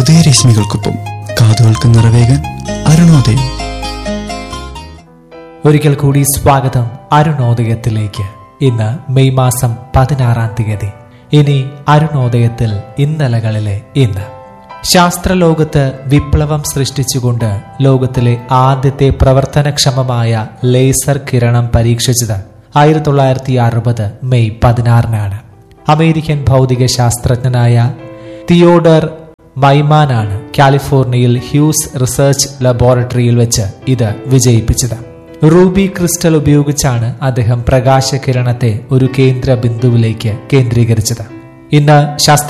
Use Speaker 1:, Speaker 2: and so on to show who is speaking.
Speaker 1: ഉദയരശ്മികൾക്കൊപ്പം കാതുകൾക്ക് നിറവേകാൻ അരുണോദയം
Speaker 2: ഒരിക്കൽ കൂടി സ്വാഗതം അരുണോദയത്തിലേക്ക് ഇന്ന് മെയ് മാസം പതിനാറാം തീയതി ഇനി അരുണോദയത്തിൽ ഇന്നലകളിലെ ഇന്ന് ശാസ്ത്രലോകത്ത് വിപ്ലവം സൃഷ്ടിച്ചുകൊണ്ട് ലോകത്തിലെ ആദ്യത്തെ പ്രവർത്തനക്ഷമമായ ലേസർ കിരണം പരീക്ഷിച്ചത് ആയിരത്തി തൊള്ളായിരത്തി അറുപത് മെയ് പതിനാറിനാണ് അമേരിക്കൻ ഭൗതിക ശാസ്ത്രജ്ഞനായ തിയോഡർ മൈമാനാണ് കാലിഫോർണിയയിൽ ഹ്യൂസ് റിസർച്ച് ലബോറട്ടറിയിൽ വെച്ച് ഇത് വിജയിപ്പിച്ചത് റൂബി ക്രിസ്റ്റൽ ഉപയോഗിച്ചാണ് അദ്ദേഹം പ്രകാശകിരണത്തെ ഒരു കേന്ദ്ര ബിന്ദുവിലേക്ക് കേന്ദ്രീകരിച്ചത് ഇന്ന് ശാസ്ത്ര